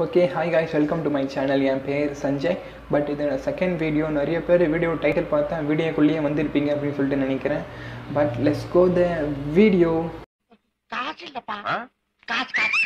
okay hi guys welcome to my channel என் பேர் Sanjay but இது செகண்ட் வீடியோ நிறைய பேர் வீடியோ டைட்டில் பார்த்தா வீடியோக்குள்ளேயே வந்திருப்பீங்க அப்படின்னு சொல்லிட்டு நினைக்கிறேன் but let's go the video காசு இல்லப்பா காசு காசு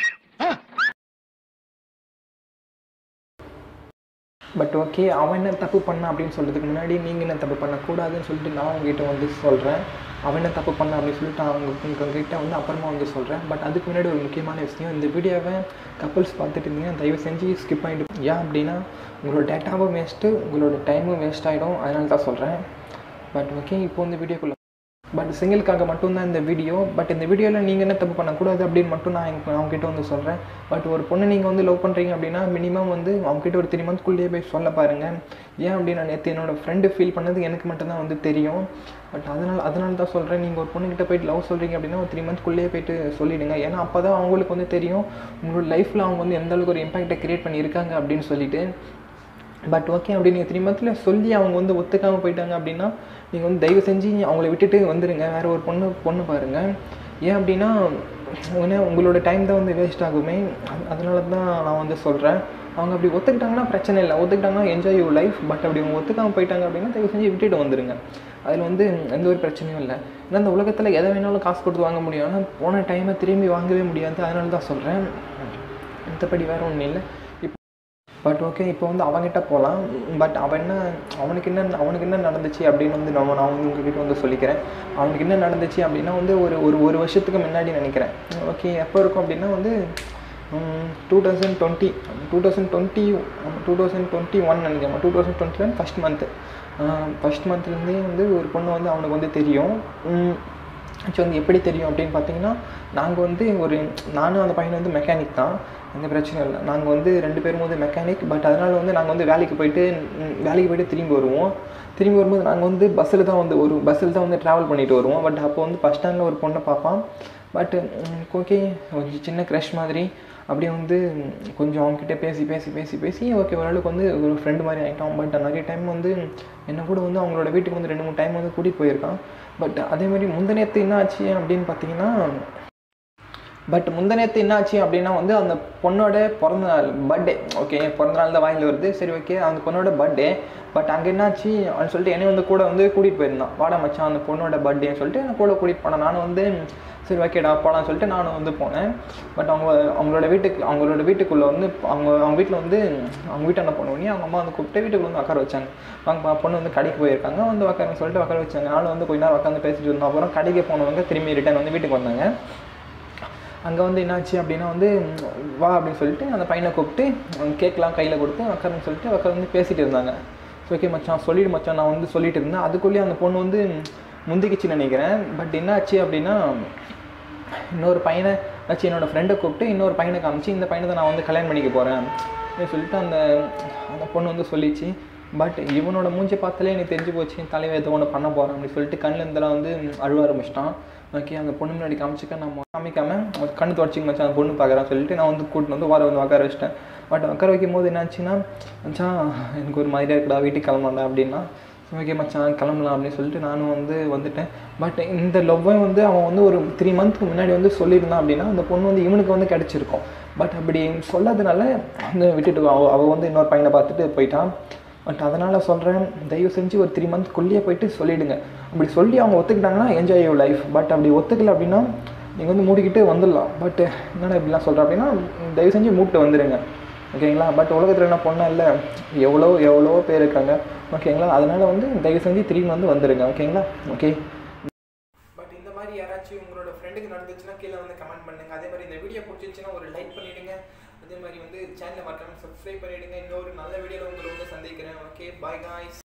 பட் ஓகே அவன் என்ன தப்பு பண்ணான் அப்படின்னு சொல்கிறதுக்கு முன்னாடி நீங்கள் என்ன தப்பு பண்ணக்கூடாதுன்னு சொல்லிட்டு நான் உங்ககிட்ட வந்து சொல்கிறேன் அவன் என்ன தப்பு பண்ணான் அப்படின்னு சொல்லிட்டு அவங்க உங்ககிட்ட வந்து அப்புறமா வந்து சொல்கிறேன் பட் அதுக்கு முன்னாடி ஒரு முக்கியமான விஷயம் இந்த வீடியோவை கப்புள்ஸ் பார்த்துட்டு இருந்தீங்கன்னா தயவு செஞ்சு ஸ்கிப் பண்ணிட்டு ஏன் அப்படின்னா உங்களோட டேட்டாவும் வேஸ்ட்டு உங்களோட டைமும் வேஸ்ட் ஆகிடும் அதனால தான் சொல்கிறேன் பட் ஓகே இப்போ இந்த வீடியோக்குள்ளே பட் சிங்கிளுக்காக மட்டும்தான் இந்த வீடியோ பட் இந்த வீடியோவில் நீங்கள் என்ன தப்பு பண்ணக்கூடாது அப்படின்னு மட்டும் நான் எனக்கு அவங்ககிட்ட வந்து சொல்கிறேன் பட் ஒரு பொண்ணு நீங்கள் வந்து லவ் பண்ணுறீங்க அப்படின்னா மினிமம் வந்து அவங்ககிட்ட ஒரு த்ரீ மந்த்க்குள்ளேயே போய் சொல்ல பாருங்கள் ஏன் அப்படின்னு நான் நேற்று என்னோடய ஃப்ரெண்டு ஃபீல் பண்ணது எனக்கு மட்டும்தான் வந்து தெரியும் பட் அதனால் அதனால தான் சொல்கிறேன் நீங்கள் ஒரு பொண்ணுக்கிட்ட போயிட்டு லவ் சொல்கிறீங்க அப்படின்னா ஒரு த்ரீ மந்த்க்குள்ளேயே போயிட்டு சொல்லிவிடுங்க ஏன்னா அப்போ தான் அவங்களுக்கு வந்து தெரியும் உங்களோட லைஃப்பில் அவங்க வந்து எந்த அளவுக்கு ஒரு இம்பாக்டை க்ரியேட் பண்ணியிருக்காங்க அப்படின்னு சொல்லிட்டு பட் ஓகே அப்படி நீங்கள் த்ரீ மந்த்தில் சொல்லி அவங்க வந்து ஒத்துக்காமல் போயிட்டாங்க அப்படின்னா நீங்கள் வந்து தயவு செஞ்சு அவங்கள விட்டுட்டு வந்துடுங்க வேறு ஒரு பொண்ணு பொண்ணு பாருங்கள் ஏன் அப்படின்னா ஏன்னா உங்களோட டைம் தான் வந்து வேஸ்ட் ஆகுமே அது- அதனால தான் நான் வந்து சொல்கிறேன் அவங்க அப்படி ஒத்துக்கிட்டாங்கன்னா பிரச்சனை இல்லை ஒத்துக்கிட்டாங்கன்னா என்ஜாய் யூ லைஃப் பட் அப்படி அவங்க ஒத்துக்காமல் போயிட்டாங்க அப்படின்னா தயவு செஞ்சு விட்டுட்டு வந்துடுங்க அதில் வந்து எந்த ஒரு பிரச்சனையும் இல்லை ஏன்னா இந்த உலகத்தில் எதை வேணாலும் காசு கொடுத்து வாங்க முடியும் ஆனால் போன டைமை திரும்பி வாங்கவே முடியாது அதனால தான் சொல்கிறேன் மற்றபடி வேறு ஒன்றும் இல்லை இப்போ பட் ஓகே இப்போ வந்து அவன்கிட்ட போகலாம் பட் அவன் என்ன அவனுக்கு என்ன அவனுக்கு என்ன நடந்துச்சு அப்படின்னு வந்து நம்ம நான் வந்து உங்ககிட்ட வந்து சொல்லிக்கிறேன் அவனுக்கு என்ன நடந்துச்சு அப்படின்னா வந்து ஒரு ஒரு ஒரு வருஷத்துக்கு முன்னாடி நினைக்கிறேன் ஓகே எப்போ இருக்கும் அப்படின்னா வந்து two thousand twenty two thousand twenty two thousand twenty one நினைக்கிறேன் two thousand twenty one first month first மந்த்லேருந்தே வந்து ஒரு பொண்ணு வந்து அவனுக்கு வந்து தெரியும் ஆக்சுவலி வந்து எப்படி தெரியும் அப்படின்னு பார்த்தீங்கன்னா நாங்கள் வந்து ஒரு நானும் அந்த பையன் வந்து மெக்கானிக் தான் எந்த பிரச்சனையும் இல்லை நாங்கள் வந்து ரெண்டு பேரும் வந்து மெக்கானிக் பட் அதனால் வந்து நாங்கள் வந்து வேலைக்கு போயிட்டு ம், வேலைக்கு போயிட்டு திரும்பி வருவோம் திரும்பி வரும்போது நாங்கள் வந்து பஸ்ஸில் தான் வந்து ஒரு பஸ்ஸில் தான் வந்து ட்ராவல் பண்ணிட்டு வருவோம் பட் அப்போ வந்து பஸ் ஸ்டாண்டில் ஒரு பொண்ணை பார்ப்பான் பட் ஓகே கொஞ்சம் சின்ன க்ரஷ் மாதிரி அப்படியே வந்து ம், கொஞ்சம் அவங்ககிட்ட பேசி பேசி பேசி பேசி ஓகே ஓரளவுக்கு வந்து ஒரு ஃப்ரெண்டு மாதிரி ஆகிட்டான் பட் நிறைய டைம் வந்து என்ன கூட வந்து அவங்களோட வீட்டுக்கு வந்து ரெண்டு மூணு டைம் வந்து கூட்டிகிட்டு போயிருக்கான் பட் அதே மாதிரி முந்தினத்து என்ன ஆச்சு அப்படின்னு பார்த்தீங்கன்னா பட் முந்தினத்து என்ன ஆச்சு அப்படின்னா வந்து அந்த பொண்ணோட பிறந்த நாள் பர்த்டே ஓகே பிறந்த நாள் தான் வாயில் வருது சரி ஓகே அந்த பொண்ணோட பர்த்டே பட் அங்கே என்னாச்சு அப்படின்னு சொல்லிட்டு என்னை வந்து கூட வந்து கூட்டிகிட்டு போயிருந்தான் வாடா மச்சான் அந்த பொண்ணோட பர்த்டேன்னு சொல்லிட்டு என்னை கூட கூட்டிகிட்டு போனேன் நானும் வந்து சரி ஓகேடா போகலான்னு சொல்லிட்டு நானும் வந்து போனேன் பட் அவங்க அவங்களோட வீட்டுக்கு அவங்களோட வீட்டுக்குள்ளே வந்து அவங்க அவங்க வீட்டில் வந்து அவங்க வீட்டாண்ட போனோடனே அவங்க அம்மா வந்து கூப்பிட்டு வீட்டுக்குள்ள வந்து உட்கார வச்சாங்க அவங்க பா- பொண்ணு வந்து கடைக்கு போயிருக்காங்க வந்து உட்காருன்னு சொல்லிட்டு உட்கார வச்சாங்க நானும் வந்து கொஞ்ச நேரம் உட்காந்து பேசிட்டு இருந்தோம் அப்புறம் கடைக்கு போனவங்க திரும்பி ரிட்டர்ன் வந்து வீட்டுக்கு வந்தாங்க அங்கே வந்து என்னாச்சு அப்படின்னா வந்து ம், வா அப்படின்னு சொல்லிட்டு அந்த பையனை கூப்பிட்டு கேக்லாம் கையில் கொடுத்து உட்காருன்னு சொல்லிட்டு உட்காந்து வந்து பேசிட்டு இருந்தாங்க ஓகே மச்சான் சொல்லிடு மச்சான் நான் வந்து சொல்லிட்டு இருந்தேன் அதுக்குள்ளேயே அந்த பொண்ணு வந்து முந்திக்கிச்சுன்னு நினைக்கிறேன் பட் என்னாச்சு அப்படின்னா இன்னொரு பையனை ஆச்சு என்னோடய ஃப்ரெண்டை கூப்பிட்டு இன்னொரு பையனை காமிச்சு இந்த பையனை தான் நான் வந்து கல்யாணம் பண்ணிக்க போகிறேன் அப்படின்னு சொல்லிட்டு அந்த அந்த பொண்ணு வந்து சொல்லிச்சு பட் இவனோட மூஞ்சி பார்த்தாலே எனக்கு தெரிஞ்சு போச்சு தலைவர் ஏதோ ஒன்று பண்ண போகிறேன் அப்படின்னு சொல்லிட்டு கண்ணில் இருந்தெல்லாம் வந்து அழுவ ஆரம்பிச்சிட்டான் ஓகே அந்த பொண்ணு முன்னாடி காமிச்சிக்க நம்ம காமிக்காம ஒரு கண்ணு தொடச்சிங்க மச்சான் அந்த பொண்ணு பார்க்குறான்னு சொல்லிட்டு நான் வந்து கூட்டிட்டு வந்து வார வந்து உட்கார வச்சிட்டேன் பட் உட்கார வைக்கும் போது என்னாச்சுன்னா மச்சான் எனக்கு ஒரு மாதிரியா இருக்குடா வீட்டுக்கு கிளம்புறா அப்படின்னா ஓகே மச்சான் கிளம்பலாம் அப்படின்னு சொல்லிட்டு நானும் வந்து வந்துட்டேன் பட் இந்த லவ்வை வந்து அவன் வந்து ஒரு த்ரீ மந்த்க்கு முன்னாடி வந்து சொல்லியிருந்தான் அப்படின்னா அந்த பொண்ணு வந்து இவனுக்கு வந்து கிடச்சிருக்கும் பட் அப்படி சொல்லாதனால வந்து விட்டுட்டு அவ அவள் வந்து இன்னொரு பையனை பார்த்துட்டு போயிட்டான் பட் அதனால் சொல்கிறேன் தயவு செஞ்சு ஒரு த்ரீ மந்த்க்குள்ளேயே போயிட்டு சொல்லிவிடுங்க அப்படி சொல்லி அவங்க ஒத்துக்கிட்டாங்கன்னா என்ஜாய் யூ லைஃப் பட் அப்படி ஒத்துக்கல அப்படின்னா நீங்கள் வந்து மூடிக்கிட்டு வந்துடலாம் பட் என்னடா இப்படிலாம் சொல்கிறேன் அப்படின்னா தயவு செஞ்சு மூட்டு வந்துடுங்க ஓகேங்களா பட் உலகத்தில் என்ன பொண்ணா இல்லை எவ்வளோ எவ்வளோ பேர் இருக்காங்க ஓகேங்களா அதனால் வந்து தயவு செஞ்சு திரும்பி வந்து வந்துடுங்க ஓகேங்களா ஓகே பட் இந்த மாதிரி யாராச்சும் உங்களோட ஃப்ரெண்டுக்கு நடந்துச்சுன்னா கீழே வந்து கமெண்ட் பண்ணுங்க அதே மாதிரி இந்த வீடியோ பிடிச்சிருச்சுன்னா ஒரு லைக் பண்ணிடுங்க அதே மாதிரி வந்து சேனலை மறக்காம சப்ஸ்கிரைப் பண்ணிடுங்க இன்னொரு நல்ல வீடியோவில் உங்களை வந்து சந்திக்கிறேன் ஓகே பாய் காய்ஸ்